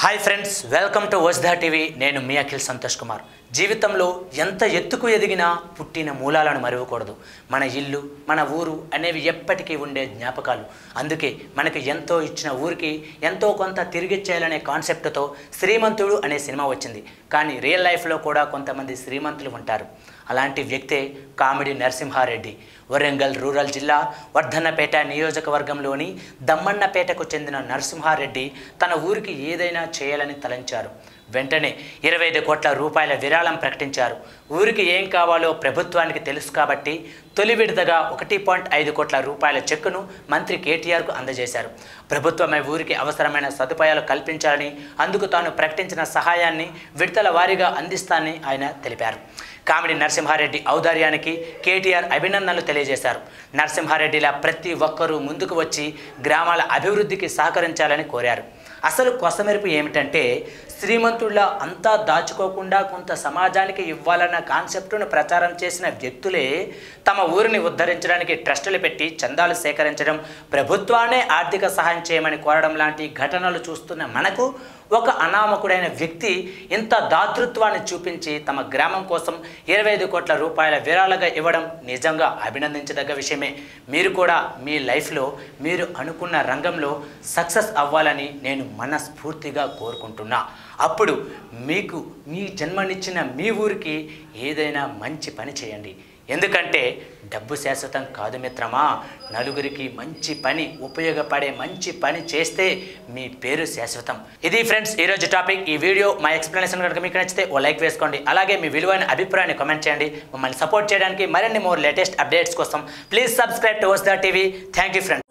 hi friends welcome to Vajda TV నేను మీ అఖిల్ సంతోష్ కుమార్ జీవితంలో ఎంత ఎత్తుకు ఎదిగినా పుట్టిన మూలాలను మరవకూడదు మన ఇల్లు మన ఊరు అనేవి ఎప్పటికీ ఉండే జ్ఞాపకాలు అందుకే మనకి ఎంతో ఇచ్చిన ఊరికి ఎంతో కొంత తిరిగిచ్చేయాలనే కాన్సెప్ట్తో శ్రీమంతుడు అనే సినిమా వచ్చింది కానీ రియల్ లైఫ్లో కూడా కొంతమంది శ్రీమంతులు ఉంటారు అలాంటి వ్యక్తే కామెడీ నరసింహారెడ్డి వరంగల్ రూరల్ జిల్లా వర్ధన్నపేట నియోజకవర్గంలోని దమ్మన్నపేటకు చెందిన నరసింహారెడ్డి తన ఊరికి ఏదైనా చేయాలని తలంచారు వెంటనే ఇరవై ఐదు కోట్ల రూపాయల విరాళం ప్రకటించారు ఊరికి ఏం కావాలో ప్రభుత్వానికి తెలుసు కాబట్టి తొలి విడతగా ఒకటి పాయింట్ ఐదు కోట్ల రూపాయల చెక్కును మంత్రి కేటీఆర్కు అందజేశారు ప్రభుత్వమే ఊరికి అవసరమైన సదుపాయాలు కల్పించాలని అందుకు తాను ప్రకటించిన సహాయాన్ని విడతల వారీగా అందిస్తానని ఆయన తెలిపారు కామెడీ నరసింహారెడ్డి ఔదార్యానికి కేటీఆర్ అభినందనలు తెలియజేశారు నరసింహారెడ్డిలా ప్రతి ఒక్కరూ ముందుకు వచ్చి గ్రామాల అభివృద్ధికి సహకరించాలని కోరారు అసలు కొసమెరుపు ఏమిటంటే శ్రీమంతుళ్ళ అంతా దాచుకోకుండా కొంత సమాజానికి ఇవ్వాలన్న కాన్సెప్టును ప్రచారం చేసిన వ్యక్తులే తమ ఊరిని ఉద్ధరించడానికి ట్రస్టులు పెట్టి చందాలు సేకరించడం ప్రభుత్వాన్నే ఆర్థిక సహాయం చేయమని కోరడం లాంటి ఘటనలు చూస్తున్న మనకు ఒక అనామకుడైన వ్యక్తి ఇంత దాతృత్వాన్ని చూపించి తమ గ్రామం కోసం ఇరవై ఐదు కోట్ల రూపాయల విరాళగా ఇవ్వడం నిజంగా అభినందించదగ్గ విషయమే మీరు కూడా మీ లైఫ్లో మీరు అనుకున్న రంగంలో సక్సెస్ అవ్వాలని నేను మనస్ఫూర్తిగా కోరుకుంటున్నా అప్పుడు మీకు మీ జన్మనిచ్చిన మీ ఊరికి ఏదైనా మంచి పని చేయండి ఎందుకంటే డబ్బు శాశ్వతం కాదు మిత్రమా నలుగురికి మంచి పని ఉపయోగపడే మంచి పని చేస్తే మీ పేరు శాశ్వతం ఇది ఫ్రెండ్స్ ఈరోజు టాపిక్ ఈ వీడియో మా ఎక్స్ప్లెనేషన్ కనుక మీకు నచ్చితే ఓ లైక్ వేసుకోండి అలాగే మీ విలువైన అభిప్రాయాన్ని కామెంట్ చేయండి మమ్మల్ని సపోర్ట్ చేయడానికి మరిన్ని మోర్ లేటెస్ట్ అప్డేట్స్ కోసం please subscribe to us the TV thank you friends